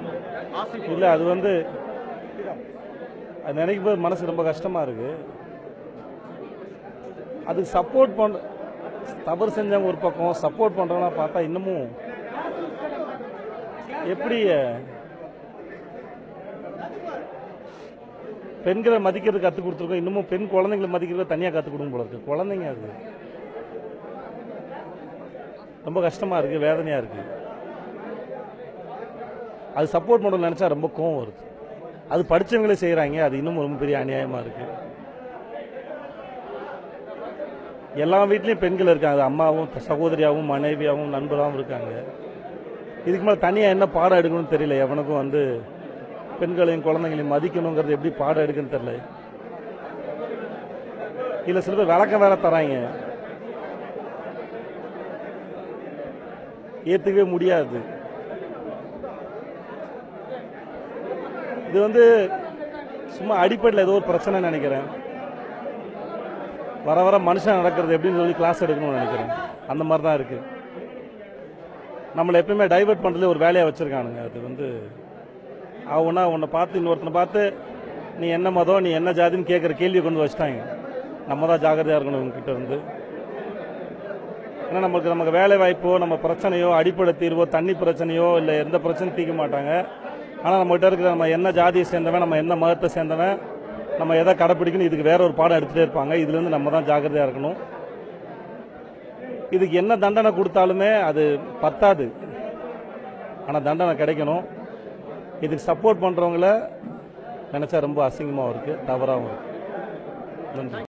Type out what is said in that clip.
இல்லை அது வந்து அது நினைக்கும் போது மனசு ரொம்ப கஷ்டமா இருக்கு அதுக்கு சப்போர்ட் பண்ண தவறு செஞ்சவங்க ஒரு பக்கம் சப்போர்ட் பண்றவங்க பார்த்தா இன்னமும் எப்படி பெண்களை மதிக்கிறது கற்றுக் கொடுத்துருக்கோம் இன்னமும் பெண் குழந்தைங்களை மதிக்கிறது தனியாக கற்றுக் கொடுக்கும் போல இருக்கு குழந்தைங்க அது ரொம்ப கஷ்டமா இருக்கு வேதனையா இருக்கு அது சப்போர்ட் பண்ண நினைச்சா ரொம்ப கோவம் வருது அது படிச்சவங்களே செய்றாங்க அது இன்னும் ரொம்ப பெரிய அநியாயமா இருக்கு எல்லா வீட்லயும் பெண்கள் இருக்காங்க அது அம்மாவும் சகோதரியாவும் மனைவியாவும் நண்பராகவும் இருக்காங்க இதுக்கு மேல தனியா என்ன பாடம் எடுக்கணும்னு தெரியல எவனுக்கும் வந்து பெண்களையும் குழந்தைங்களையும் மதிக்கணுங்கிறது எப்படி பாடம் எடுக்குன்னு தெரியல இல்ல சில பேர் விளக்கம் வேற தராங்க ஏத்துக்கவே முடியாது இது வந்து சும்மா அடிப்படையில் ஏதோ ஒரு பிரச்சனை நினைக்கிறேன் வர வர மனுஷன் நடக்கிறது எப்படின்னு சொல்லி கிளாஸ் எடுக்கணும்னு நினைக்கிறேன் அந்த மாதிரி தான் இருக்கு நம்மளை எப்பயுமே டைவர்ட் பண்றதுல ஒரு வேலையை வச்சிருக்கானுங்க அது வந்து அவனா உன்னை பார்த்து இன்னொருத்தனை பார்த்து நீ என்ன மதம் நீ என்ன ஜாதின்னு கேட்குற கேள்வியை கொண்டு வந்து வச்சுட்டாங்க நம்ம தான் ஜாக்கிரதையா இருக்கணும் இவங்க கிட்ட இருந்து ஏன்னா நமக்கு நமக்கு வேலை வாய்ப்போ நம்ம பிரச்சனையோ அடிப்படை தீர்வோ தண்ணி பிரச்சனையோ இல்லை எந்த பிரச்சனையும் தீர்க்க மாட்டாங்க ஆனால் நம்ம கிட்ட இருக்கிற நம்ம என்ன ஜாதியை சேர்ந்தவன் நம்ம என்ன மதத்தை சேர்ந்தவன் நம்ம எதை கடைப்பிடிக்கணும் இதுக்கு வேற ஒரு பாடம் எடுத்துகிட்டே இருப்பாங்க இதுலேருந்து நம்ம தான் ஜாக்கிரதையாக இருக்கணும் இதுக்கு என்ன தண்டனை கொடுத்தாலுமே அது பத்தாது ஆனால் தண்டனை கிடைக்கணும் இதுக்கு சப்போர்ட் பண்ணுறவங்கள நினச்சா ரொம்ப அசிங்கமாகவும் இருக்குது தவறாகவும் இருக்குது நன்றி